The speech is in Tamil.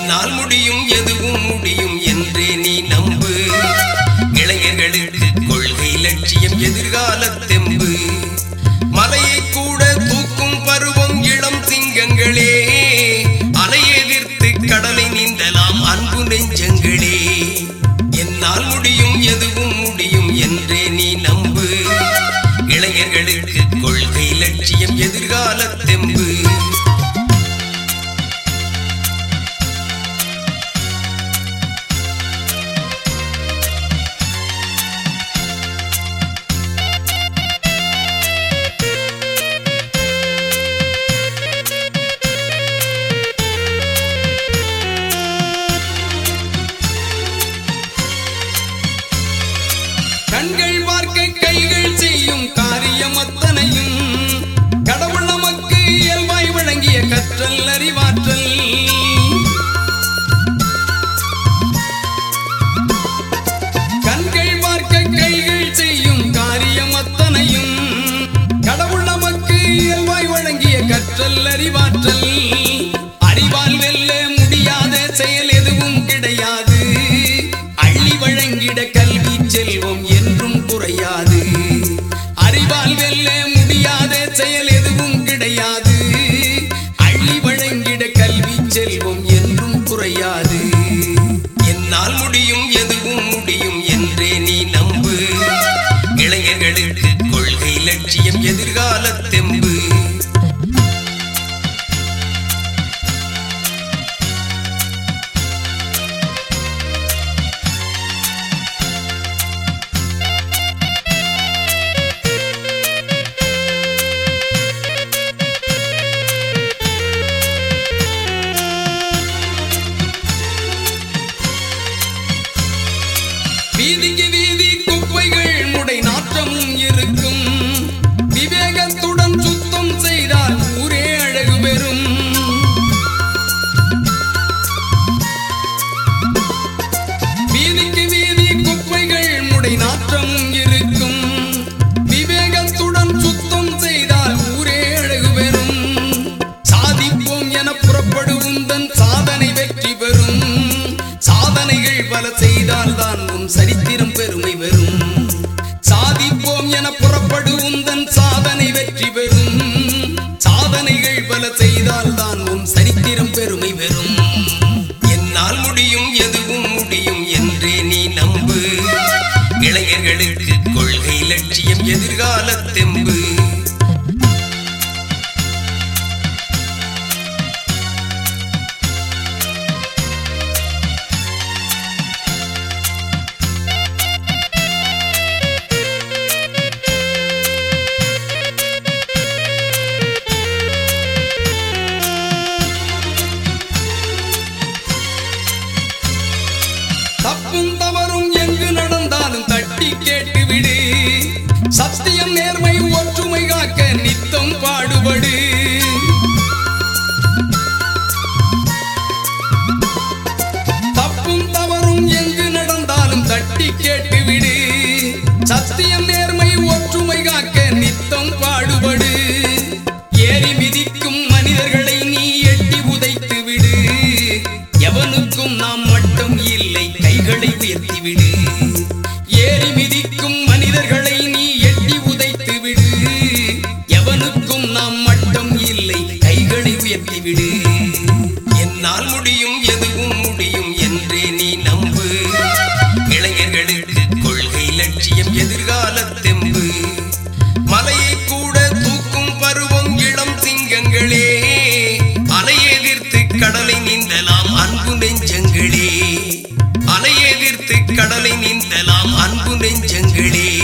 என்னால் முடியும் எதுவும் முடியும் என்றே நீ நம்பு இளைஞர்களுக்கு கொள்கை லட்சியம் எதிர்கால தெம்பு மலையை கூட தூக்கும் பருவம் இளம் சிங்கங்களே அலையெதிர்த்து கடலை நீந்தலாம் அன்பு நெஞ்சங்களே என்னால் முடியும் எதுவும் முடியும் என்றே நீ நம்பு இளைஞர்களுக்கு கொள்கை லட்சியம் எதிர்கால தெம்பு கண்கள் பார்க்க கைகள் செய்யும் காரியம் அத்தனையும் கடவுள் நமக்கு இயல்பாய் வழங்கிய கற்றல் அறிவாற்றல் கண்கள் பார்க்க கைகள் செய்யும் காரியம் அத்தனையும் கடவுள் நமக்கு இயல்பாய் வழங்கிய கற்றல் அறிவாற்றல் அறிவால் வெல்ல முடியாத செயல் எதுவும் கிடையாது அள்ளி வழங்கிட கல்வி செல்வம் என்றும் குறையாது அறிவால் வெல்ல முடியாத செயல் எதுவும் கிடையாது அள்ளி வழங்கிட கல்வி செல்வம் என்றும் குறையாது என்னால் முடியும் எதுவும் முடியும் என்றே நீ நம்பு இளைஞர்களுக்கு கொள்கை லட்சியம் எதிர்கால தெம்பு வீதிக்கு வீதி குப்பைகள் முடை நாற்றமும் இருக்கும் விவேகத்துடன் சுத்தம் செய்தால் ஊரே அழகு பெறும் வீதிக்கு வீதி குப்பைகள் முடை நாற்றமும் இருக்கும் விவேகத்துடன் சுத்தம் செய்தால் ஊரே அழகு பெறும் சாதிப்போம் என புறப்படுவும் தன் சாதனை வெற்றி பெறும் சாதனைகள் பல செய்தால் தான் உன் சரித்திரம் பெருமை பெறும் சாதிப்போம் என புறப்படுவும் தன் சாதனை வெற்றி பெறும் சாதனைகள் பல செய்தால் தான் உன் சரித்திரம் பெருமை பெறும் என்னால் முடியும் எதுவும் முடியும் என்றே நீ நம்பு இளைஞர்களுக்கு கொள்கை லட்சியம் எதிர்கால தெம்பு தப்பும் தவறும் எங்கு நடந்தாலும் தட்டி கேட்டு விடு சத்தியம் நேர்மை ஒற்றுமை காக்க நித்தம் பாடுபடு தப்பும் தவறும் எங்கு நடந்தாலும் தட்டி கேட்டு விடு சத்தியம் நேர்மை ஒற்றுமை காக்க நித்தம் பாடுபடு ஏறி மிதிக்கும் மனிதர்களை நீ எட்டி உதைத்து விடு எவனுக்கும் நாம் மட்டும் இல்லை கைகளை உயர்த்தி விடு ஏறி மிதிக்கும் மனிதர்களை நீ எட்டி உதைத்து விடு எவனுக்கும் நாம் மட்டும் இல்லை கைகளை உயர்த்தி விடு என்னால் முடியும் எதுவும் முடியும் என்றே நீ நம்பு இளைஞர்களுக்கு கொள்கை லட்சியம் எதிர்கால தெம்பு மலையை கூட தூக்கும் பருவம் இளம் சிங்கங்களே அலையெதிர்த்து கடலை நீந்தலாம் அன்பு நெஞ்சங்களே அலையெதிர்த்து கடலை நீந்தலாம் அன்பு நெஞ்சங்களே